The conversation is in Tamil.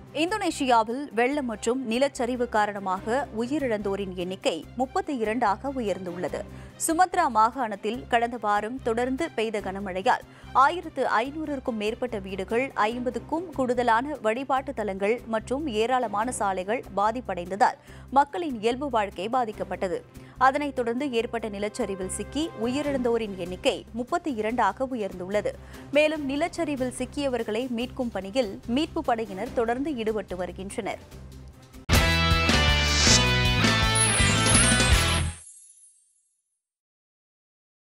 இந்தோனேஷியாவில் வெள்ளம் மற்றும் நிலச்சரிவு காரணமாக உயிரிழந்தோரின் எண்ணிக்கை முப்பத்தி இரண்டாக உயர்ந்துள்ளது சுமத்ரா மாகாணத்தில் கடந்த வாரம் தொடர்ந்து பெய்த கனமழையால் ஆயிரத்து ஐநூறுக்கும் மேற்பட்ட வீடுகள் ஐம்பதுக்கும் கூடுதலான வழிபாட்டு தலங்கள் மற்றும் ஏராளமான சாலைகள் பாதிப்படைந்ததால் மக்களின் இயல்பு வாழ்க்கை பாதிக்கப்பட்டது அதனைத் தொடர்ந்து ஏற்பட்ட நிலச்சரிவில் சிக்கி உயிரிழந்தோரின் எண்ணிக்கை முப்பத்தி இரண்டாக உயர்ந்துள்ளது மேலும் நிலச்சரிவில் சிக்கியவர்களை மீட்கும் பணியில் மீட்புப் படையினர் தொடர்ந்து ஈடுபட்டு வருகின்றனர்